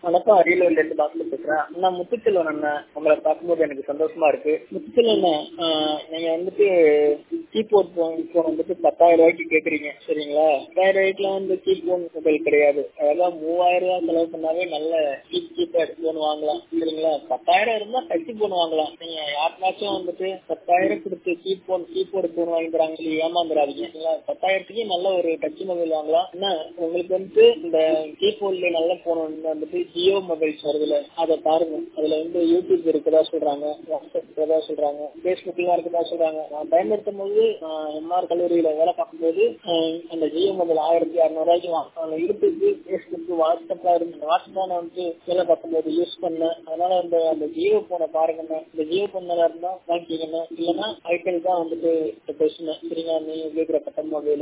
வணக்கம் அரியலூர்ல இருந்து பாஸ்கர் பேசுறேன் நான் முத்துச்செல்வன் அண்ணன் உங்களை பார்க்கும்போது எனக்கு சந்தோஷமா இருக்கு முத்துச்செல்வன் அண்ணன் நீங்க வந்துட்டு கீபோர்ட் போன் வந்துட்டு பத்தாயிரம் ரூபாய்க்கு கேக்குறீங்க சரிங்களா பத்தாயிரம் ரூபாய்க்குலாம் வந்து கீபோர்ட் மொபைல் கிடையாது அதாவது மூவாயிரம் ரூபாய் செலவு பண்ணாவே நல்ல கீப் கீபேட் போன் வாங்கலாம் சரிங்களா பத்தாயிரம் இருந்தா டச் போன் வாங்கலாம் நீங்க யாருக்காச்சும் வந்துட்டு பத்தாயிரம் கொடுத்து கீபோன் கீபோர்டு போன் வாங்கி தராங்க சொல்லி ஏமாந்துடாதீங்க சரிங்களா பத்தாயிரத்துக்கு நல்ல ஒரு டச் மொபைல் வாங்கலாம் என்ன உங்களுக்கு வந்துட்டு இந்த கீபோர்ட்ல நல்ல போன் வந்துட்டு ஜியோ மொபைல்ஸ் வருதுல அதை பாருங்க அதுல வந்து யூடியூப் இருக்கிறதா சொல்றாங்க வாட்ஸ்அப் இருக்கிறதா சொல்றாங்க பேஸ்புக் எல்லாம் இருக்கிறதா சொல்றாங்க நான் பயன்படுத்தும் போது எம்ஆர் கல்லூரியில வேலை பார்க்கும்போது அந்த ஜியோ மொபைல் ஆயிரத்தி அறுநூறு ரூபாய்க்கு வாங்க யூடியூப் பேஸ்புக் வாட்ஸ்அப்ல இருந்து வாட்ஸ்அப் நான் வந்து வேலை பார்க்கும்போது யூஸ் பண்ணேன் அதனால அந்த அந்த ஜியோ போனை பாருங்கண்ணா இந்த ஜியோ போன்ல இருந்தா வாங்கிக்கங்க இல்லைன்னா ஐடெல் தான் வந்துட்டு பேசுனேன் சரிங்களா நீ உபயோகிக்கிற பட்ட மொபைல்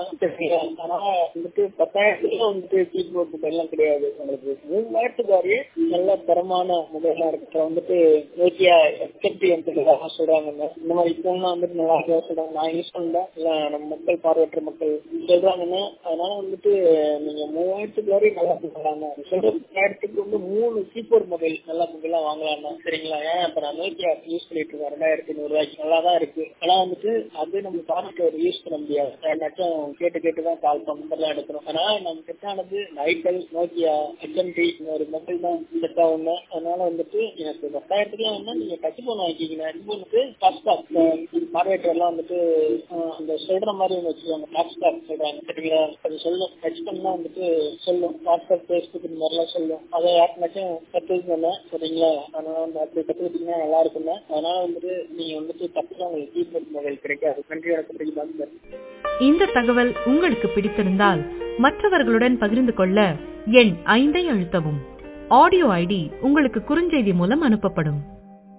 அதனால வந்துட்டு பத்தாயிரத்துக்கு வந்துட்டு கீபோர்ட் மொபைல் எல்லாம் கிடையாது உங்களுக்கு மூவாயிரத்துக்கு வரையே நல்ல தரமான மொபைலா இருக்கு வந்துட்டு நோக்கியா எக்ஸ்எம்டி என்கிட்ட சொல்றாங்க இந்த மாதிரி போன்லாம் வந்துட்டு நல்லா இருக்கா சொல்றாங்க நான் யூஸ் பண்ணல இல்ல நம்ம மக்கள் பார்வையற்ற மக்கள் சொல்றாங்கன்னு அதனால வந்துட்டு நீங்க மூவாயிரத்துக்கு வரையும் நல்லா சொல்றாங்க சொல்ற பத்தாயிரத்துக்கு வந்து மூணு கீபோர்ட் மொபைல் நல்ல மொபைலா வாங்கலாம் சரிங்களா ஏன் இப்ப நான் நோக்கியா யூஸ் பண்ணிட்டு இருக்கேன் ரெண்டாயிரத்தி நூறு ரூபாய்க்கு நல்லா தான் இருக்கு ஆனா வந்துட்டு அது நம்ம ப்ராடக்ட் ஒரு யூஸ் பண்ண முடியாது ஏன்னாச்சும் கேட்டு கேட்டு தான் கால் நம்பர்லாம் எடுக்கிறோம் ஆனா நம்ம செட்டானது ஐட்டல் நோக்கியா ஹெச்எம்டி ஒரு மொபைல் தான் செட் ஆகுங்க அதனால வந்துட்டு எனக்கு பத்தாயிரத்துக்குலாம் வேணா நீங்க டச் போன் வாங்கிக்கிங்க டச் போனுக்கு டாஸ்டாக் பார்வையற்றர் எல்லாம் வந்துட்டு அந்த சொல்ற மாதிரி ஒன்று வச்சுருவாங்க டாஸ்டாக் சொல்றாங்க சரிங்களா அது சொல்லும் டச் பண்ணா வந்துட்டு சொல்லும் வாட்ஸ்அப் ஃபேஸ்புக் இந்த மாதிரிலாம் சொல்லும் அதை யாருக்குனாச்சும் கற்றுக்கோங்க சரிங்களா அதனால வந்து அப்படி கற்றுக்கிட்டீங்கன்னா நல்லா இருக்குங்க அதனால வந்துட்டு நீங்க வந்துட்டு தப்புதான் உங்களுக்கு கீபோர்ட் மொபைல் கிடைக்காது நன்றி வணக்கம் இந்த தகவல் உங்களுக்கு பிடித்திருந்தால் மற்றவர்களுடன் பகிர்ந்து கொள்ள எண் ஐந்தை அழுத்தவும் ஆடியோ ஐடி உங்களுக்கு குறுஞ்செய்தி மூலம் அனுப்பப்படும்